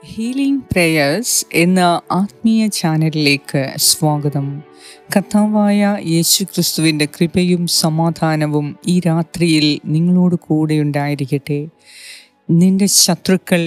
healing prayers എന്ന ആത്മീയ ചാനലിലേക്ക് സ്വാഗതം കർത്താവായ യേശു ക്രിസ്തുവിൻ്റെ കൃപയും സമാധാനവും ഈ രാത്രിയിൽ നിങ്ങളോട് കൂടെ ഉണ്ടായിരിക്കട്ടെ നിന്റെ ശത്രുക്കൾ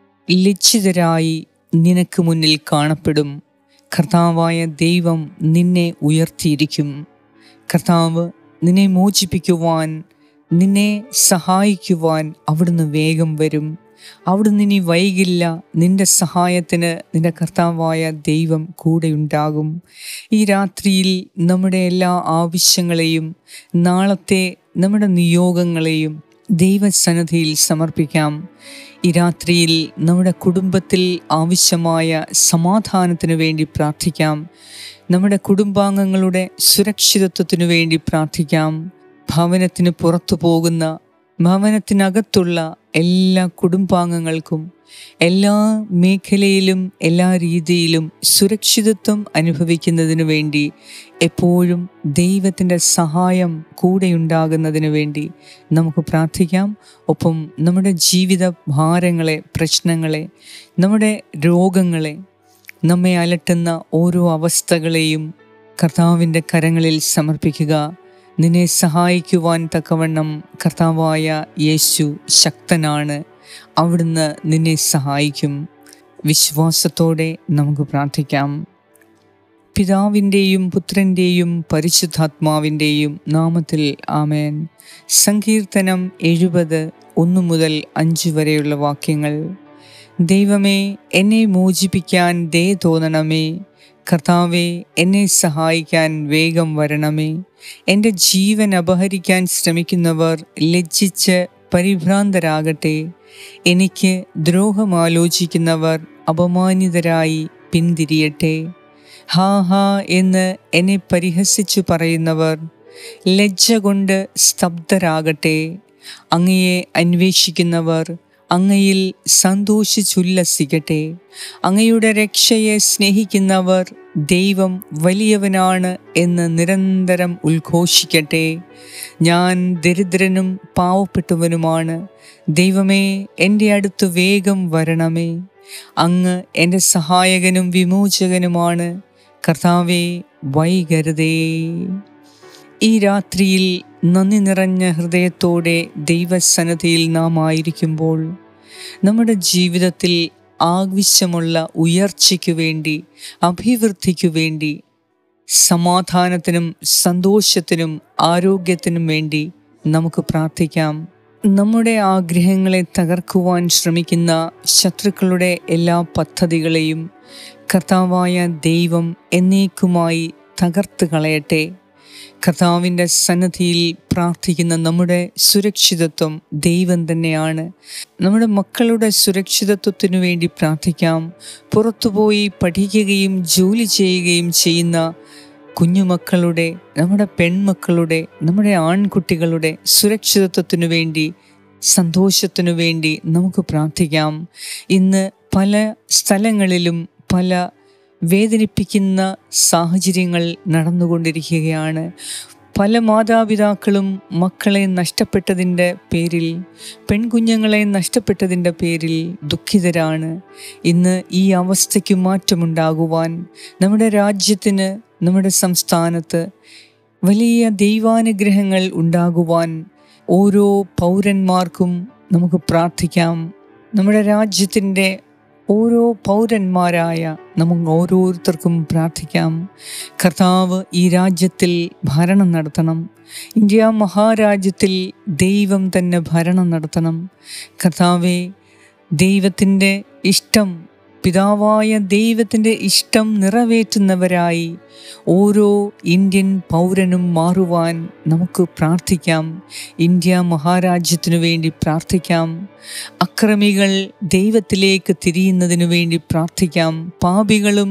ലജ്ജിതരായി നിനക്ക് മുന്നിൽ കാണപ്പെടും കർത്താവായ ദൈവം നിന്നെ ഉയർത്തിയിരിക്കും കർത്താവ് നിന്നെ മോചിപ്പിക്കുവാൻ നിന്നെ സഹായിക്കുവാൻ അവിടുന്ന് വേഗം വരും അവിടുന്ന് ഇനി വൈകില്ല നിന്റെ സഹായത്തിന് നിന്റെ കർത്താവായ ദൈവം കൂടെയുണ്ടാകും ഈ രാത്രിയിൽ നമ്മുടെ എല്ലാ ആവശ്യങ്ങളെയും നാളത്തെ നമ്മുടെ നിയോഗങ്ങളെയും ദൈവസന്നിധിയിൽ സമർപ്പിക്കാം ഈ രാത്രിയിൽ നമ്മുടെ കുടുംബത്തിൽ ആവശ്യമായ സമാധാനത്തിനു വേണ്ടി പ്രാർത്ഥിക്കാം നമ്മുടെ കുടുംബാംഗങ്ങളുടെ സുരക്ഷിതത്വത്തിനു വേണ്ടി പ്രാർത്ഥിക്കാം ഭവനത്തിന് പുറത്തു പോകുന്ന ഭവനത്തിനകത്തുള്ള എല്ലാ കുടുംബാംഗങ്ങൾക്കും എല്ലാ മേഖലയിലും എല്ലാ രീതിയിലും സുരക്ഷിതത്വം അനുഭവിക്കുന്നതിനു വേണ്ടി എപ്പോഴും ദൈവത്തിൻ്റെ സഹായം കൂടെയുണ്ടാകുന്നതിന് വേണ്ടി നമുക്ക് പ്രാർത്ഥിക്കാം ഒപ്പം നമ്മുടെ ജീവിത ഭാരങ്ങളെ പ്രശ്നങ്ങളെ നമ്മുടെ രോഗങ്ങളെ നമ്മെ അലട്ടുന്ന ഓരോ അവസ്ഥകളെയും കർത്താവിൻ്റെ കരങ്ങളിൽ സമർപ്പിക്കുക നിന്നെ സഹായിക്കുവാൻ തക്കവണ്ണം കർത്താവായ യേശു ശക്തനാണ് അവിടുന്ന് നിന്നെ സഹായിക്കും വിശ്വാസത്തോടെ നമുക്ക് പ്രാർത്ഥിക്കാം പിതാവിൻ്റെയും പുത്രൻ്റെയും പരിശുദ്ധാത്മാവിൻ്റെയും നാമത്തിൽ ആമേൻ സങ്കീർത്തനം എഴുപത് ഒന്നു മുതൽ അഞ്ച് വരെയുള്ള വാക്യങ്ങൾ ദൈവമേ എന്നെ മോചിപ്പിക്കാൻ ദേ തോന്നണമേ കർത്താവെ എന്നെ സഹായിക്കാൻ വേഗം വരണമേ എൻ്റെ ജീവൻ അപഹരിക്കാൻ ശ്രമിക്കുന്നവർ ലജ്ജിച്ച് പരിഭ്രാന്തരാകട്ടെ എനിക്ക് ദ്രോഹമാലോചിക്കുന്നവർ അപമാനിതരായി പിന്തിരിയട്ടെ ഹാ ഹാ എന്ന് എന്നെ പരിഹസിച്ചു പറയുന്നവർ ലജ്ജ കൊണ്ട് സ്തബ്ധരാകട്ടെ അങ്ങയെ അന്വേഷിക്കുന്നവർ അങ്ങയിൽ സന്തോഷിച്ചുല്ലസിക്കട്ടെ അങ്ങയുടെ രക്ഷയെ സ്നേഹിക്കുന്നവർ ദൈവം വലിയവനാണ് എന്ന് നിരന്തരം ഉദ്ഘോഷിക്കട്ടെ ഞാൻ ദരിദ്രനും പാവപ്പെട്ടവനുമാണ് ദൈവമേ എൻ്റെ അടുത്ത് വേഗം വരണമേ അങ്ങ് എൻ്റെ സഹായകനും വിമോചകനുമാണ് കർത്താവെ വൈകരുതേ ഈ രാത്രിയിൽ നന്ദി നിറഞ്ഞ ഹൃദയത്തോടെ ദൈവസന്നദ്ധിയിൽ നാം ആയിരിക്കുമ്പോൾ നമ്മുടെ ജീവിതത്തിൽ ആവശ്യമുള്ള ഉയർച്ചയ്ക്കു വേണ്ടി അഭിവൃദ്ധിക്കു വേണ്ടി സമാധാനത്തിനും സന്തോഷത്തിനും ആരോഗ്യത്തിനും വേണ്ടി നമുക്ക് പ്രാർത്ഥിക്കാം നമ്മുടെ ആഗ്രഹങ്ങളെ തകർക്കുവാൻ ശ്രമിക്കുന്ന ശത്രുക്കളുടെ എല്ലാ പദ്ധതികളെയും കർത്താവായ ദൈവം എന്നേക്കുമായി തകർത്ത് കളയട്ടെ കർത്താവിൻ്റെ സന്നദ്ധിയിൽ പ്രാർത്ഥിക്കുന്ന നമ്മുടെ സുരക്ഷിതത്വം ദൈവം തന്നെയാണ് നമ്മുടെ മക്കളുടെ സുരക്ഷിതത്വത്തിനു വേണ്ടി പ്രാർത്ഥിക്കാം പുറത്തുപോയി പഠിക്കുകയും ജോലി ചെയ്യുകയും ചെയ്യുന്ന കുഞ്ഞുമക്കളുടെ നമ്മുടെ പെൺമക്കളുടെ നമ്മുടെ ആൺകുട്ടികളുടെ സുരക്ഷിതത്വത്തിനു വേണ്ടി സന്തോഷത്തിനു വേണ്ടി നമുക്ക് പ്രാർത്ഥിക്കാം ഇന്ന് പല സ്ഥലങ്ങളിലും പല വേദനിപ്പിക്കുന്ന സാഹചര്യങ്ങൾ നടന്നുകൊണ്ടിരിക്കുകയാണ് പല മാതാപിതാക്കളും മക്കളെ നഷ്ടപ്പെട്ടതിൻ്റെ പേരിൽ പെൺകുഞ്ഞുങ്ങളെ നഷ്ടപ്പെട്ടതിൻ്റെ പേരിൽ ദുഃഖിതരാണ് ഇന്ന് ഈ അവസ്ഥയ്ക്ക് മാറ്റമുണ്ടാകുവാൻ നമ്മുടെ രാജ്യത്തിന് നമ്മുടെ സംസ്ഥാനത്ത് വലിയ ദൈവാനുഗ്രഹങ്ങൾ ഉണ്ടാകുവാൻ ഓരോ പൗരന്മാർക്കും നമുക്ക് പ്രാർത്ഥിക്കാം നമ്മുടെ രാജ്യത്തിൻ്റെ ഓരോ പൗരന്മാരായ നമുക്ക് ഓരോരുത്തർക്കും പ്രാർത്ഥിക്കാം കർത്താവ് ഈ രാജ്യത്തിൽ ഭരണം നടത്തണം ഇന്ത്യ മഹാരാജ്യത്തിൽ ദൈവം തന്നെ ഭരണം നടത്തണം കർത്താവെ ദൈവത്തിൻ്റെ ഇഷ്ടം പിതാവായ ദൈവത്തിൻ്റെ ഇഷ്ടം നിറവേറ്റുന്നവരായി ഓരോ ഇന്ത്യൻ പൗരനും മാറുവാൻ നമുക്ക് പ്രാർത്ഥിക്കാം ഇന്ത്യ മഹാരാജ്യത്തിനു വേണ്ടി പ്രാർത്ഥിക്കാം അക്രമികൾ ദൈവത്തിലേക്ക് തിരിയുന്നതിനു വേണ്ടി പ്രാർത്ഥിക്കാം പാപികളും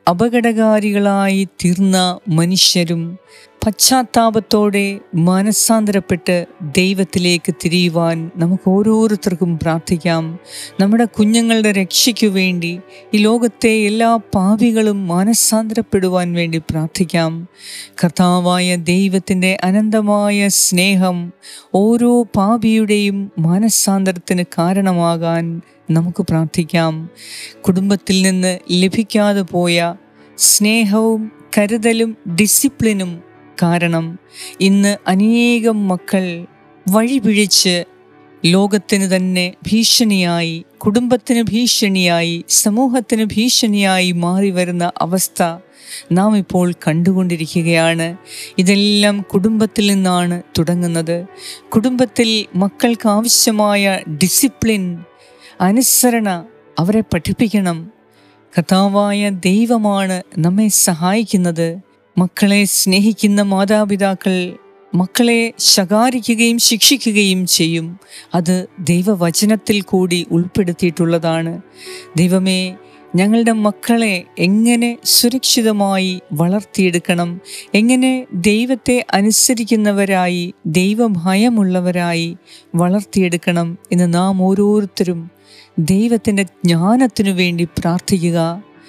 അപകടകാരികളായി തീർന്ന മനുഷ്യരും പശ്ചാത്താപത്തോടെ മനസ്സാന്തരപ്പെട്ട് ദൈവത്തിലേക്ക് തിരിയുവാൻ നമുക്ക് ഓരോരുത്തർക്കും പ്രാർത്ഥിക്കാം നമ്മുടെ കുഞ്ഞുങ്ങളുടെ രക്ഷയ്ക്കു വേണ്ടി ഈ ലോകത്തെ എല്ലാ പാപികളും മനസ്സാന്തരപ്പെടുവാൻ വേണ്ടി പ്രാർത്ഥിക്കാം കർത്താവായ ദൈവത്തിൻ്റെ അനന്തമായ സ്നേഹം ഓരോ പാപിയുടെയും മനസ്സാന്തരത്തിന് കാരണമാകാൻ നമുക്ക് പ്രാർത്ഥിക്കാം കുടുംബത്തിൽ നിന്ന് ലഭിക്കാതെ പോയ സ്നേഹവും കരുതലും ഡിസിപ്ലിനും കാരണം ഇന്ന് അനേകം മക്കൾ വഴിപിഴിച്ച് ലോകത്തിന് തന്നെ ഭീഷണിയായി കുടുംബത്തിന് ഭീഷണിയായി സമൂഹത്തിന് ഭീഷണിയായി മാറി വരുന്ന അവസ്ഥ നാം ഇപ്പോൾ കണ്ടുകൊണ്ടിരിക്കുകയാണ് ഇതെല്ലാം കുടുംബത്തിൽ നിന്നാണ് തുടങ്ങുന്നത് കുടുംബത്തിൽ മക്കൾക്ക് ആവശ്യമായ ഡിസിപ്ലിൻ അനുസരണ അവരെ പഠിപ്പിക്കണം കഥാവായ ദൈവമാണ് നമ്മെ സഹായിക്കുന്നത് മക്കളെ സ്നേഹിക്കുന്ന മാതാപിതാക്കൾ മക്കളെ ശകാരിക്കുകയും ശിക്ഷിക്കുകയും ചെയ്യും അത് ദൈവവചനത്തിൽ കൂടി ഉൾപ്പെടുത്തിയിട്ടുള്ളതാണ് ദൈവമേ ഞങ്ങളുടെ മക്കളെ എങ്ങനെ സുരക്ഷിതമായി വളർത്തിയെടുക്കണം എങ്ങനെ ദൈവത്തെ അനുസരിക്കുന്നവരായി ദൈവഭയമുള്ളവരായി വളർത്തിയെടുക്കണം എന്ന് നാം ഓരോരുത്തരും ദൈവത്തിൻ്റെ ജ്ഞാനത്തിനു വേണ്ടി പ്രാർത്ഥിക്കുക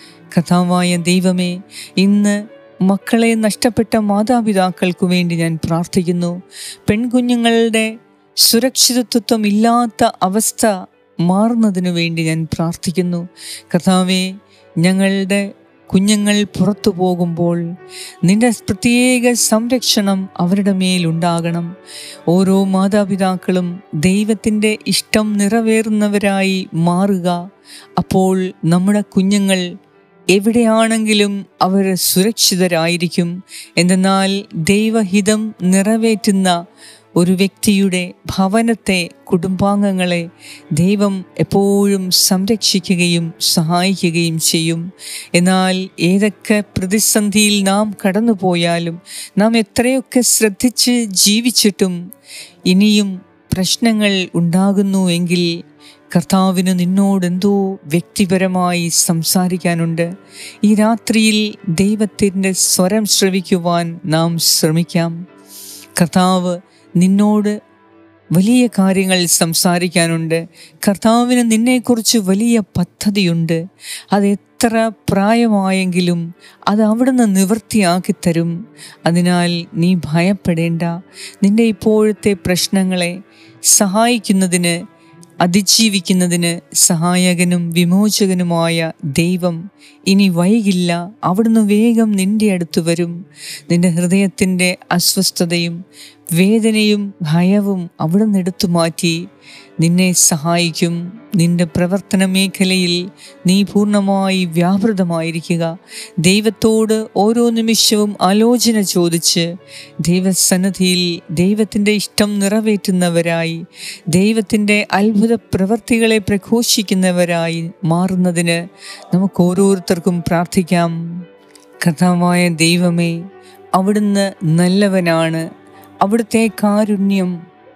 കഥാവായ ദൈവമേ ഇന്ന് മക്കളെ നഷ്ടപ്പെട്ട മാതാപിതാക്കൾക്കു വേണ്ടി ഞാൻ പ്രാർത്ഥിക്കുന്നു പെൺകുഞ്ഞുങ്ങളുടെ സുരക്ഷിതത്വം ഇല്ലാത്ത അവസ്ഥ മാറുന്നതിനു വേണ്ടി ഞാൻ പ്രാർത്ഥിക്കുന്നു കർത്താവെ ഞങ്ങളുടെ കുഞ്ഞുങ്ങൾ പുറത്തു പോകുമ്പോൾ നിന്റെ പ്രത്യേക സംരക്ഷണം അവരുടെ മേലുണ്ടാകണം ഓരോ മാതാപിതാക്കളും ദൈവത്തിൻ്റെ ഇഷ്ടം നിറവേറുന്നവരായി മാറുക അപ്പോൾ നമ്മുടെ കുഞ്ഞുങ്ങൾ എവിടെയാണെങ്കിലും അവർ സുരക്ഷിതരായിരിക്കും എന്തെന്നാൽ ദൈവഹിതം നിറവേറ്റുന്ന ഒരു വ്യക്തിയുടെ ഭവനത്തെ കുടുംബാംഗങ്ങളെ ദൈവം എപ്പോഴും സംരക്ഷിക്കുകയും സഹായിക്കുകയും ചെയ്യും എന്നാൽ ഏതൊക്കെ പ്രതിസന്ധിയിൽ നാം കടന്നുപോയാലും നാം എത്രയൊക്കെ ശ്രദ്ധിച്ച് ജീവിച്ചിട്ടും ഇനിയും പ്രശ്നങ്ങൾ ഉണ്ടാകുന്നു എങ്കിൽ കർത്താവിന് നിന്നോട് എന്തോ വ്യക്തിപരമായി സംസാരിക്കാനുണ്ട് ഈ രാത്രിയിൽ ദൈവത്തിൻ്റെ സ്വരം ശ്രവിക്കുവാൻ നാം ശ്രമിക്കാം കർത്താവ് നിന്നോട് വലിയ കാര്യങ്ങൾ സംസാരിക്കാനുണ്ട് കർത്താവിന് നിന്നെക്കുറിച്ച് വലിയ പദ്ധതിയുണ്ട് അത് എത്ര പ്രായമായെങ്കിലും അത് അവിടുന്ന് നിവൃത്തിയാക്കി തരും അതിനാൽ നീ ഭയപ്പെടേണ്ട നിന്റെ ഇപ്പോഴത്തെ പ്രശ്നങ്ങളെ സഹായിക്കുന്നതിന് അതിജീവിക്കുന്നതിന് സഹായകനും വിമോചകനുമായ ദൈവം ഇനി വൈകില്ല അവിടുന്ന് വേഗം നിന്റെ അടുത്ത് വരും നിന്റെ ഹൃദയത്തിൻ്റെ അസ്വസ്ഥതയും വേദനയും ഭയവും അവിടുന്ന് എടുത്തു മാറ്റി നിന്നെ സഹായിക്കും നിന്റെ പ്രവർത്തന മേഖലയിൽ നീ പൂർണ്ണമായി വ്യാപൃതമായിരിക്കുക ദൈവത്തോട് ഓരോ നിമിഷവും ആലോചന ചോദിച്ച് ദൈവസന്നിധിയിൽ ദൈവത്തിൻ്റെ ഇഷ്ടം നിറവേറ്റുന്നവരായി ദൈവത്തിൻ്റെ അത്ഭുത പ്രവർത്തികളെ പ്രഘോഷിക്കുന്നവരായി മാറുന്നതിന് നമുക്ക് ഓരോരുത്തർക്കും പ്രാർത്ഥിക്കാം കഥാവായ ദൈവമേ അവിടുന്ന് നല്ലവനാണ് അവിടുത്തെ കാരുണ്യം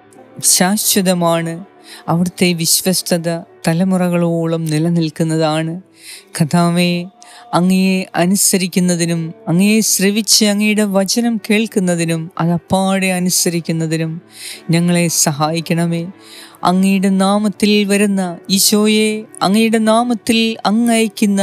ശാശ്വതമാണ് അവിടുത്തെ വിശ്വസ്തത തലമുറകളോളം നിലനിൽക്കുന്നതാണ് കഥാവേ അങ്ങയെ അനുസരിക്കുന്നതിനും അങ്ങയെ ശ്രവിച്ച് അങ്ങയുടെ വചനം കേൾക്കുന്നതിനും അതപ്പാടെ അനുസരിക്കുന്നതിനും ഞങ്ങളെ സഹായിക്കണമേ അങ്ങയുടെ നാമത്തിൽ വരുന്ന ഈശോയെ അങ്ങയുടെ നാമത്തിൽ അങ്ങയക്കുന്ന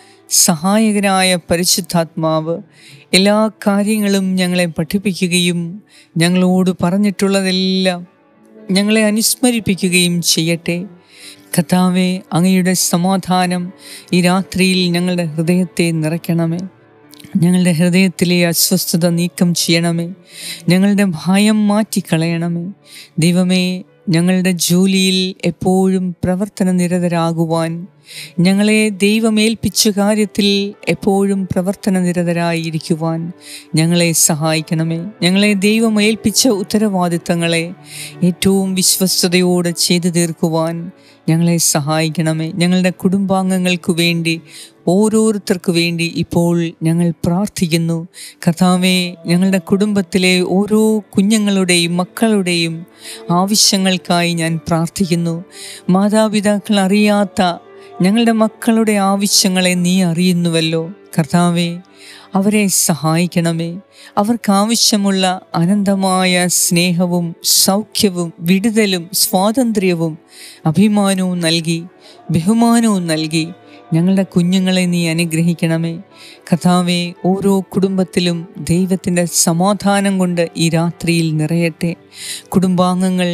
സഹായകനായ പരിശുദ്ധാത്മാവ് എല്ലാ കാര്യങ്ങളും ഞങ്ങളെ പഠിപ്പിക്കുകയും ഞങ്ങളോട് പറഞ്ഞിട്ടുള്ളതെല്ലാം ഞങ്ങളെ അനുസ്മരിപ്പിക്കുകയും ചെയ്യട്ടെ കഥാവെ അങ്ങയുടെ സമാധാനം ഈ രാത്രിയിൽ ഞങ്ങളുടെ ഹൃദയത്തെ നിറയ്ക്കണമേ ഞങ്ങളുടെ ഹൃദയത്തിലെ അസ്വസ്ഥത നീക്കം ചെയ്യണമേ ഞങ്ങളുടെ ഭയം മാറ്റിക്കളയണമേ ദൈവമേ ഞങ്ങളുടെ ജോലിയിൽ എപ്പോഴും പ്രവർത്തന നിരതരാകുവാൻ ഞങ്ങളെ ദൈവമേൽപ്പിച്ച കാര്യത്തിൽ എപ്പോഴും പ്രവർത്തന നിരതരായിരിക്കുവാൻ ഞങ്ങളെ സഹായിക്കണമേ ഞങ്ങളെ ദൈവമേൽപ്പിച്ച ഉത്തരവാദിത്തങ്ങളെ ഏറ്റവും വിശ്വസ്തയോടെ ചെയ്തു തീർക്കുവാൻ ഞങ്ങളെ സഹായിക്കണമേ ഞങ്ങളുടെ കുടുംബാംഗങ്ങൾക്ക് വേണ്ടി ഓരോരുത്തർക്ക് വേണ്ടി ഇപ്പോൾ ഞങ്ങൾ പ്രാർത്ഥിക്കുന്നു കർത്താവെ ഞങ്ങളുടെ കുടുംബത്തിലെ ഓരോ കുഞ്ഞുങ്ങളുടെയും മക്കളുടെയും ആവശ്യങ്ങൾക്കായി ഞാൻ പ്രാർത്ഥിക്കുന്നു മാതാപിതാക്കൾ അറിയാത്ത ഞങ്ങളുടെ മക്കളുടെ ആവശ്യങ്ങളെ നീ അറിയുന്നുവല്ലോ കർത്താവെ അവരെ സഹായിക്കണമേ അവർക്ക് ആവശ്യമുള്ള അനന്തമായ സ്നേഹവും സൗഖ്യവും വിടുതലും സ്വാതന്ത്ര്യവും അഭിമാനവും നൽകി ബഹുമാനവും നൽകി ഞങ്ങളുടെ കുഞ്ഞുങ്ങളെ നീ അനുഗ്രഹിക്കണമേ കഥാവെ ഓരോ കുടുംബത്തിലും ദൈവത്തിൻ്റെ സമാധാനം കൊണ്ട് ഈ രാത്രിയിൽ നിറയട്ടെ കുടുംബാംഗങ്ങൾ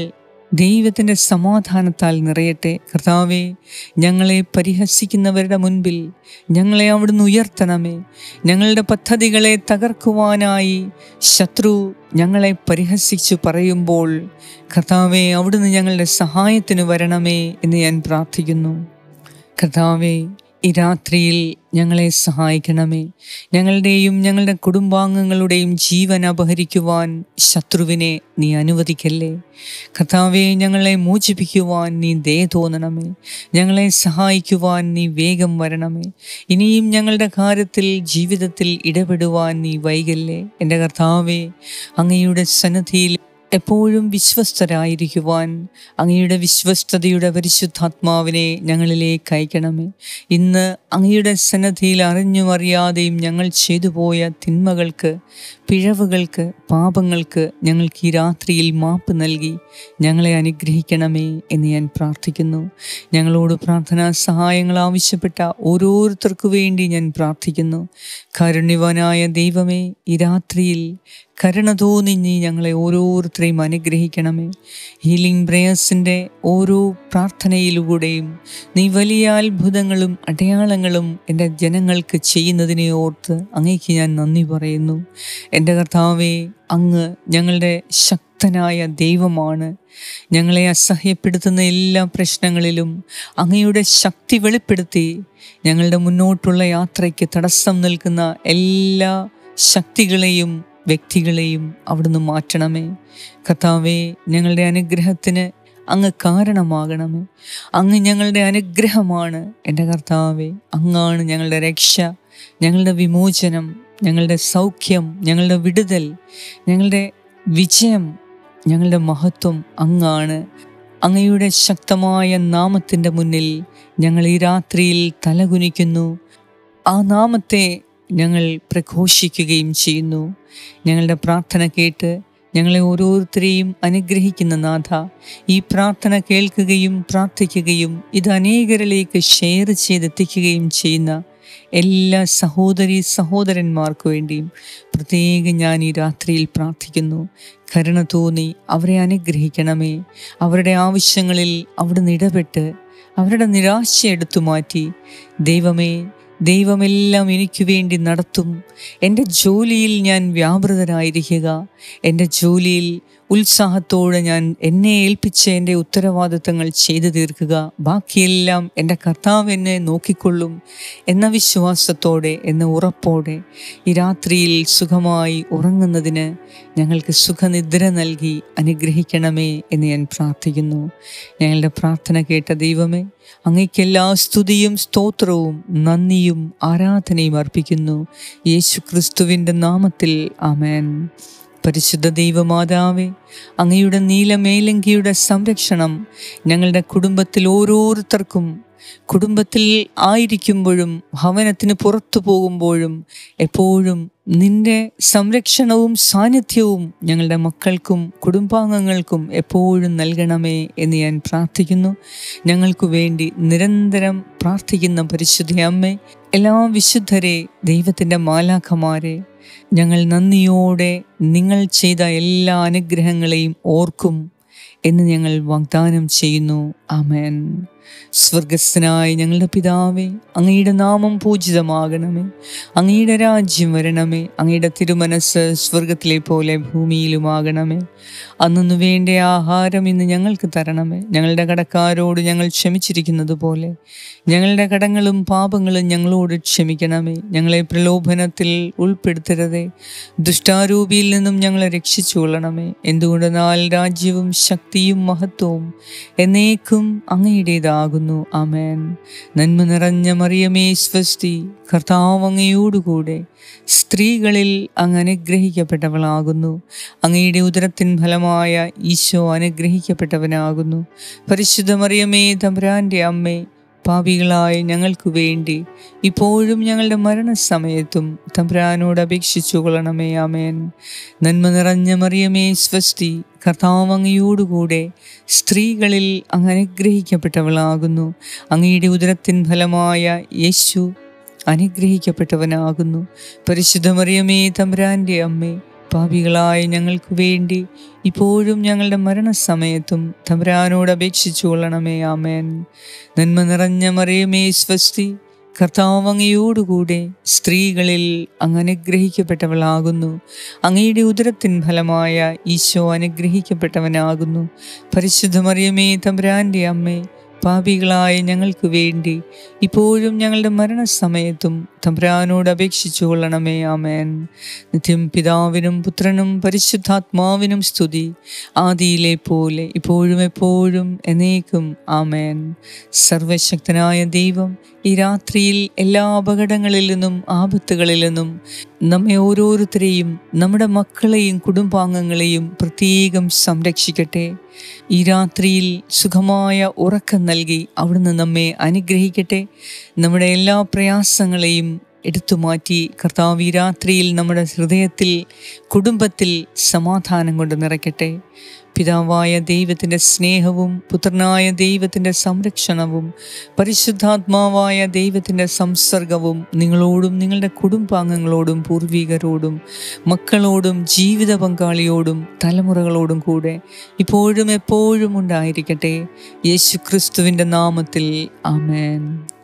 ദൈവത്തിൻ്റെ സമാധാനത്താൽ നിറയട്ടെ കർത്താവെ ഞങ്ങളെ പരിഹസിക്കുന്നവരുടെ മുൻപിൽ ഞങ്ങളെ അവിടുന്ന് ഉയർത്തണമേ ഞങ്ങളുടെ പദ്ധതികളെ തകർക്കുവാനായി ശത്രു ഞങ്ങളെ പരിഹസിച്ചു പറയുമ്പോൾ കർത്താവെ അവിടുന്ന് ഞങ്ങളുടെ സഹായത്തിന് വരണമേ എന്ന് ഞാൻ പ്രാർത്ഥിക്കുന്നു കർത്താവെ ഈ രാത്രിയിൽ ഞങ്ങളെ സഹായിക്കണമേ ഞങ്ങളുടെയും ഞങ്ങളുടെ കുടുംബാംഗങ്ങളുടെയും ജീവൻ അപഹരിക്കുവാൻ ശത്രുവിനെ നീ അനുവദിക്കല്ലേ കർത്താവെ ഞങ്ങളെ മോചിപ്പിക്കുവാൻ നീ ദയ തോന്നണമേ ഞങ്ങളെ സഹായിക്കുവാൻ നീ വേഗം വരണമേ ഇനിയും ഞങ്ങളുടെ കാര്യത്തിൽ ജീവിതത്തിൽ ഇടപെടുവാൻ നീ വൈകല്ലേ എൻ്റെ കർത്താവെ അങ്ങയുടെ സന്നദ്ധിയിൽ എപ്പോഴും വിശ്വസ്തരായിരിക്കുവാൻ അങ്ങയുടെ വിശ്വസ്തതയുടെ പരിശുദ്ധാത്മാവിനെ ഞങ്ങളിലേക്ക് അയക്കണമേ ഇന്ന് അങ്ങയുടെ സന്നദ്ധിയിൽ അറിഞ്ഞും അറിയാതെയും ഞങ്ങൾ ചെയ്തു പോയ തിന്മകൾക്ക് പിഴവുകൾക്ക് പാപങ്ങൾക്ക് ഞങ്ങൾക്ക് ഈ രാത്രിയിൽ മാപ്പ് നൽകി ഞങ്ങളെ അനുഗ്രഹിക്കണമേ എന്ന് ഞാൻ പ്രാർത്ഥിക്കുന്നു ഞങ്ങളോട് പ്രാർത്ഥനാ സഹായങ്ങൾ ആവശ്യപ്പെട്ട ഓരോരുത്തർക്കു വേണ്ടി ഞാൻ പ്രാർത്ഥിക്കുന്നു കാരുണ്യവാനായ ദൈവമേ ഈ രാത്രിയിൽ കരുണ തോന്നി നീ ഞങ്ങളെ ഓരോരുത്തരെയും അനുഗ്രഹിക്കണമേ ഹീലിംഗ് പ്രേയേഴ്സിൻ്റെ ഓരോ പ്രാർത്ഥനയിലൂടെയും നീ വലിയ അത്ഭുതങ്ങളും അടയാളങ്ങളും എൻ്റെ ജനങ്ങൾക്ക് ചെയ്യുന്നതിനെ ഓർത്ത് അങ്ങേക്ക് ഞാൻ നന്ദി പറയുന്നു എൻ്റെ കർത്താവെ അങ്ങ് ഞങ്ങളുടെ ശക്തനായ ദൈവമാണ് ഞങ്ങളെ അസഹ്യപ്പെടുത്തുന്ന എല്ലാ പ്രശ്നങ്ങളിലും അങ്ങയുടെ ശക്തി വെളിപ്പെടുത്തി ഞങ്ങളുടെ മുന്നോട്ടുള്ള യാത്രയ്ക്ക് തടസ്സം നിൽക്കുന്ന എല്ലാ ശക്തികളെയും വ്യക്തികളെയും അവിടുന്ന് മാറ്റണമേ കർത്താവെ ഞങ്ങളുടെ അനുഗ്രഹത്തിന് അങ്ങ് കാരണമാകണമേ അങ്ങ് ഞങ്ങളുടെ അനുഗ്രഹമാണ് എൻ്റെ കർത്താവെ അങ്ങാണ് ഞങ്ങളുടെ രക്ഷ ഞങ്ങളുടെ വിമോചനം ഞങ്ങളുടെ സൗഖ്യം ഞങ്ങളുടെ വിടുതൽ ഞങ്ങളുടെ വിജയം ഞങ്ങളുടെ മഹത്വം അങ്ങാണ് അങ്ങയുടെ ശക്തമായ നാമത്തിൻ്റെ മുന്നിൽ ഞങ്ങൾ ഈ രാത്രിയിൽ തലകുനിക്കുന്നു ആ നാമത്തെ ഞങ്ങൾ പ്രഘോഷിക്കുകയും ചെയ്യുന്നു ഞങ്ങളുടെ പ്രാർത്ഥന കേട്ട് ഞങ്ങളെ ഓരോരുത്തരെയും അനുഗ്രഹിക്കുന്ന നാഥ ഈ പ്രാർത്ഥന കേൾക്കുകയും പ്രാർത്ഥിക്കുകയും ഇത് അനേകരിലേക്ക് ഷെയർ ചെയ്തെത്തിക്കുകയും ചെയ്യുന്ന എല്ലാ സഹോദരി സഹോദരന്മാർക്ക് വേണ്ടിയും പ്രത്യേകം ഞാൻ ഈ രാത്രിയിൽ പ്രാർത്ഥിക്കുന്നു കരുണ തോന്നി അവരെ അനുഗ്രഹിക്കണമേ അവരുടെ ആവശ്യങ്ങളിൽ അവിടുന്ന് ഇടപെട്ട് അവരുടെ നിരാശ എടുത്തു മാറ്റി ദൈവമേ ദൈവമെല്ലാം എനിക്ക് വേണ്ടി നടത്തും എൻ്റെ ജോലിയിൽ ഞാൻ വ്യാപൃതനായിരിക്കുക എൻ്റെ ജോലിയിൽ ഉത്സാഹത്തോടെ ഞാൻ എന്നെ ഏൽപ്പിച്ച എൻ്റെ ഉത്തരവാദിത്തങ്ങൾ ചെയ്തു തീർക്കുക ബാക്കിയെല്ലാം എൻ്റെ കർത്താവ് എന്നെ നോക്കിക്കൊള്ളും എന്ന വിശ്വാസത്തോടെ എന്ന ഉറപ്പോടെ ഈ രാത്രിയിൽ സുഖമായി ഉറങ്ങുന്നതിന് ഞങ്ങൾക്ക് സുഖനിദ്ര നൽകി അനുഗ്രഹിക്കണമേ എന്ന് ഞാൻ പ്രാർത്ഥിക്കുന്നു ഞങ്ങളുടെ പ്രാർത്ഥന കേട്ട ദൈവമേ അങ്ങയ്ക്ക് എല്ലാ സ്തുതിയും സ്തോത്രവും നന്ദിയും ആരാധനയും അർപ്പിക്കുന്നു യേശു ക്രിസ്തുവിൻ്റെ നാമത്തിൽ ആമേൻ പരിശുദ്ധ ദൈവമാതാവേ അങ്ങയുടെ നീലമേലങ്കിയുടെ സംരക്ഷണം ഞങ്ങളുടെ കുടുംബത്തിൽ ഓരോരുത്തർക്കും കുടുംബത്തിൽ ആയിരിക്കുമ്പോഴും ഭവനത്തിന് പുറത്തു പോകുമ്പോഴും എപ്പോഴും നിന്റെ സംരക്ഷണവും സാന്നിധ്യവും ഞങ്ങളുടെ മക്കൾക്കും കുടുംബാംഗങ്ങൾക്കും എപ്പോഴും നൽകണമേ എന്ന് ഞാൻ പ്രാർത്ഥിക്കുന്നു ഞങ്ങൾക്ക് വേണ്ടി നിരന്തരം പ്രാർത്ഥിക്കുന്ന പരിശുദ്ധ അമ്മേ എല്ലാ വിശുദ്ധരെ ദൈവത്തിൻ്റെ മാലാഖമാരെ ഞങ്ങൾ നന്ദിയോടെ നിങ്ങൾ ചെയ്ത എല്ലാ അനുഗ്രഹങ്ങളെയും ഓർക്കും എന്ന് ഞങ്ങൾ വാഗ്ദാനം ചെയ്യുന്നു ആമേൻ സ്വർഗസ്ഥനായ ഞങ്ങളുടെ പിതാവേ അങ്ങയുടെ നാമം പൂജിതമാകണമേ അങ്ങയുടെ രാജ്യം വരണമേ അങ്ങയുടെ തിരുമനസ് സ്വർഗത്തിലെ പോലെ ഭൂമിയിലുമാകണമേ അന്നു വേണ്ട ആഹാരം ഇന്ന് ഞങ്ങൾക്ക് തരണമേ ഞങ്ങളുടെ കടക്കാരോട് ഞങ്ങൾ ക്ഷമിച്ചിരിക്കുന്നത് പോലെ ഞങ്ങളുടെ കടങ്ങളും പാപങ്ങളും ഞങ്ങളോട് ക്ഷമിക്കണമേ ഞങ്ങളെ പ്രലോഭനത്തിൽ ഉൾപ്പെടുത്തരുതേ ദുഷ്ടാരൂപിയിൽ നിന്നും ഞങ്ങളെ രക്ഷിച്ചു കൊള്ളണമേ എന്തുകൊണ്ടെന്നാൽ രാജ്യവും ശക്തിയും മഹത്വവും എന്നേക്കും അങ്ങയുടേതാകുന്നു ആമേൻ നന്മ നിറഞ്ഞ മറിയമേ സ്വസ്തി കർത്താവ് അങ്ങയോടുകൂടെ സ്ത്രീകളിൽ അങ്ങ് അനുഗ്രഹിക്കപ്പെട്ടവളാകുന്നു അങ്ങയുടെ ഉദരത്തിൻ ഫലമായ ഈശോ അനുഗ്രഹിക്കപ്പെട്ടവനാകുന്നു പരിശുദ്ധ മറിയമേ തമ്പുരാൻ്റെ അമ്മേ പാപികളായ ഞങ്ങൾക്ക് വേണ്ടി ഇപ്പോഴും ഞങ്ങളുടെ മരണസമയത്തും തമ്പുരാനോട് അപേക്ഷിച്ചു കൊള്ളണമേ ആമേൻ നന്മ നിറഞ്ഞ മറിയമേ സ്വസ്തി കർത്താവ് അങ്ങയോടുകൂടെ സ്ത്രീകളിൽ അങ്ങ് അനുഗ്രഹിക്കപ്പെട്ടവളാകുന്നു അങ്ങയുടെ ഉദരത്തിൻ ഫലമായ യേശു അനുഗ്രഹിക്കപ്പെട്ടവനാകുന്നു പരിശുദ്ധ മറിയമേ തമ്പുരാൻ്റെ അമ്മേ പാപികളായ ഞങ്ങൾക്ക് വേണ്ടി ഇപ്പോഴും ഞങ്ങളുടെ മരണസമയത്തും തമ്പുരാനോട് അപേക്ഷിച്ചു കൊള്ളണമേ ആമേൻ നന്മ നിറഞ്ഞ മറിയമേ സ്വസ്തി കർത്താവ് അങ്ങയോടുകൂടെ സ്ത്രീകളിൽ അങ്ങ് അനുഗ്രഹിക്കപ്പെട്ടവളാകുന്നു അങ്ങയുടെ ഉദരത്തിൻ ഫലമായ ഈശോ അനുഗ്രഹിക്കപ്പെട്ടവനാകുന്നു പരിശുദ്ധ മറിയമേ തമ്പുരാൻ്റെ അമ്മേ പാപികളായ ഞങ്ങൾക്ക് വേണ്ടി ഇപ്പോഴും ഞങ്ങളുടെ മരണസമയത്തും തമ്പുരാനോട് അപേക്ഷിച്ചു കൊള്ളണമേ ആമേൻ നിത്യം പിതാവിനും പുത്രനും പരിശുദ്ധാത്മാവിനും സ്തുതി ആദിയിലെ പോലെ ഇപ്പോഴും എപ്പോഴും എന്നേക്കും ആമേൻ സർവശക്തനായ ദൈവം ഈ രാത്രിയിൽ എല്ലാ അപകടങ്ങളിൽ നിന്നും ആപത്തുകളിൽ നിന്നും നമ്മെ ഓരോരുത്തരെയും നമ്മുടെ മക്കളെയും കുടുംബാംഗങ്ങളെയും പ്രത്യേകം സംരക്ഷിക്കട്ടെ ഈ രാത്രിയിൽ സുഖമായ ഉറക്കം നൽകി അവിടുന്ന് നമ്മെ അനുഗ്രഹിക്കട്ടെ നമ്മുടെ എല്ലാ പ്രയാസങ്ങളെയും എടുത്തു മാറ്റി കർത്താവ് ഈ രാത്രിയിൽ നമ്മുടെ ഹൃദയത്തിൽ കുടുംബത്തിൽ സമാധാനം കൊണ്ട് നിറയ്ക്കട്ടെ പിതാവായ ദൈവത്തിൻ്റെ സ്നേഹവും പുത്രനായ ദൈവത്തിൻ്റെ സംരക്ഷണവും പരിശുദ്ധാത്മാവായ ദൈവത്തിൻ്റെ സംസർഗവും നിങ്ങളോടും നിങ്ങളുടെ കുടുംബാംഗങ്ങളോടും പൂർവികരോടും മക്കളോടും ജീവിത പങ്കാളിയോടും തലമുറകളോടും കൂടെ ഇപ്പോഴും എപ്പോഴും ഉണ്ടായിരിക്കട്ടെ യേശു ക്രിസ്തുവിൻ്റെ നാമത്തിൽ ആമേൻ